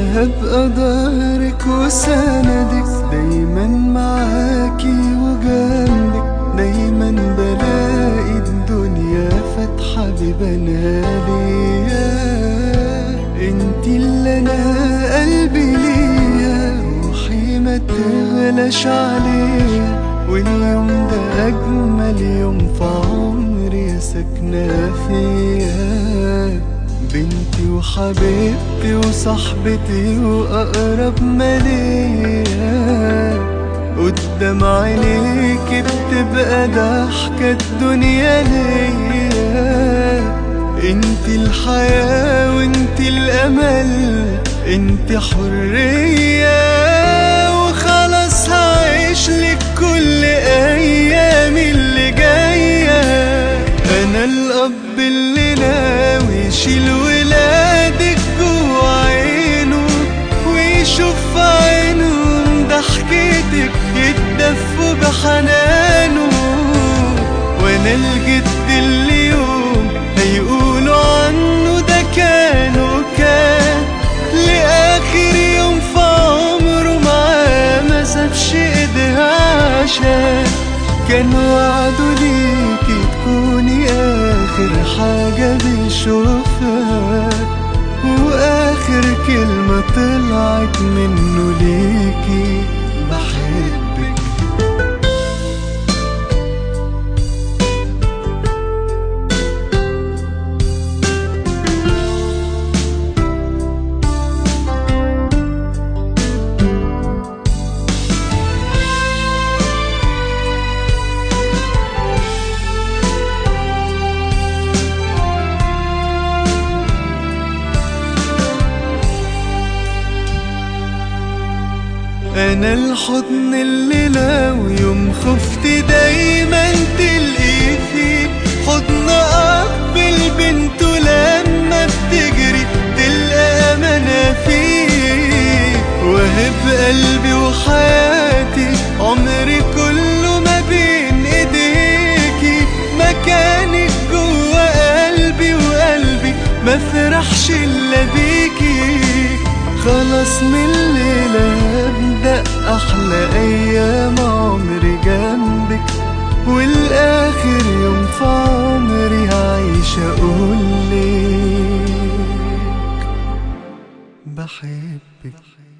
أنا هبقى ظهرك وسندك دايما معاكي وجنبك دايما بلاقي الدنيا فاتحة ببنا ليا انتي اللي انا قلبي ليا روحي ما تغلاش عليا واليوم ده اجمل يوم في عمري ساكنة فيا بنتي وحبيبتي وصاحبتي وأقرب ما ليا قدام عينيك بتبقى ضحكة الدنيا ليا انت الحياة وانت الأمل انت حرية وخلاص هعيش لك كل أيامي اللي جاية أنا الأب اللي ناوي يشيل ولادك جوا عينه ويشوف في عينهم ضحكتك يتدفوا بحنانه وانا الجد اللي يوم هيقولوا عنه ده كان وكان لاخر يوم في عمره معاه ما سابش ايديها عشان كان وعده ليكي تكوني اخر حاجة بيشوفها واخر كلمة طلعت منه ليكي بحبك انا الحضن اللي لو يوم خفت دايما تلقي فيه حضن اب البنت لما بتجري تلقى امانة فيه وهب قلبي وحياتي عمري كله ما بين ايديكي مكانك جوا قلبي وقلبي ما فرحش الا بيكي خلاص من الليلة هبدأ أحلى أيام عمري جنبك والآخر يوم في عمري هعيش أقولك بحبك